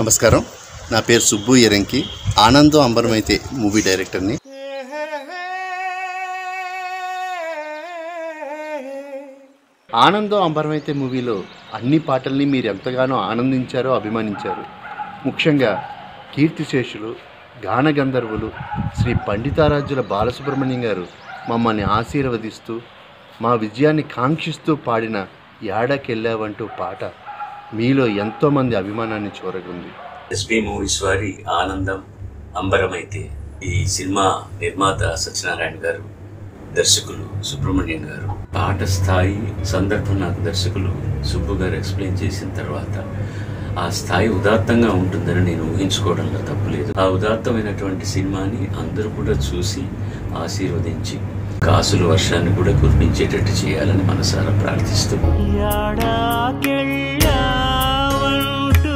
నమస్కారం నా పేరు సుబ్బు ఎరంకి ఆనందం అంబరమైతే మూవీ డైరెక్టర్ని ఆనందం అంబరమైతే మూవీలో అన్ని పాటల్ని మీరు ఎంతగానో ఆనందించారో అభిమానించారు ముఖ్యంగా కీర్తిశేషులు గానగంధర్వులు శ్రీ పండితారాజ్యుల బాలసుబ్రహ్మణ్యం గారు మమ్మల్ని ఆశీర్వదిస్తూ మా విజయాన్ని కాంక్షిస్తూ పాడిన ఏడాకెళ్ళావంటూ పాట మీలో ఎంతోమంది అభిమానాన్ని చూరగుంది ఎస్పీ మూవీస్ వారి ఆనందం అంబరమైతే ఈ సినిమా నిర్మాత సత్యనారాయణ గారు దర్శకులు సుబ్రహ్మణ్యం గారు పాట స్థాయి సందర్భం నాకు దర్శకులు సుబ్బు గారు ఎక్స్ప్లెయిన్ చేసిన తర్వాత ఆ స్థాయి ఉదాత్తంగా ఉంటుందని నేను ఊహించుకోవడంలో తప్పులేదు ఆ ఉదాత్తమైనటువంటి సినిమాని అందరూ కూడా చూసి ఆశీర్వదించి కాసుల వర్షాన్ని కూడా కురిపించేటట్టు చేయాలని మనసారా ప్రార్థిస్తూ యాడాకెళ్ళావంటూ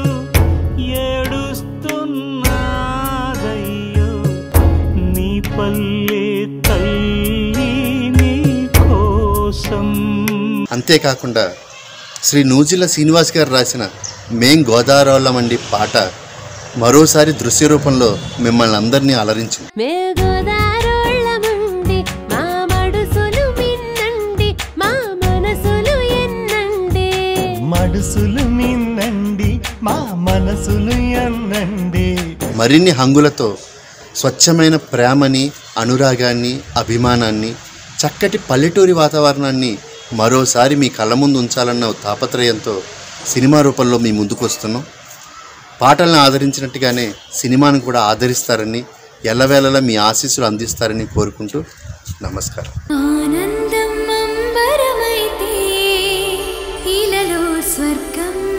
ఏడుస్తున్నాదయ్యో నీ పల్లె తల్లి నీ కోసం అంతేకాకుండా శ్రీ నూజిల శ్రీనివాస్ గారు రాసిన మేం గోదావరిమండి పాట మరోసారి దృశ్య రూపంలో మిమ్మల్ని అందరినీ అలరించింది మేఘోదారోళ్ళమండి మా మడుసులు మిన్నండి మా మనసులు ఎన్నండి మడుసులు మిన్నండి మా మనసులు ఎన్నండి మరిన్ని హంగులతో స్వచ్ఛమైన ప్రేమని అనురాగాన్ని అభిమానాన్ని చక్కటి పల్లెటూరి వాతావరణాన్ని మరోసారి మీ కళ్ళ ముందు ఉంచాలన్న తాపత్రయంతో సినిమా రూపంలో మీ ముందుకు వస్తున్నాం పాటలను ఆదరించినట్టుగానే సినిమాను కూడా ఆదరిస్తారని ఎల్లవేళలా మీ ఆశీస్సులు అందిస్తారని కోరుకుంటూ నమస్కారం ఆనందం అంబరమైతే ఇలలో స్వర్గం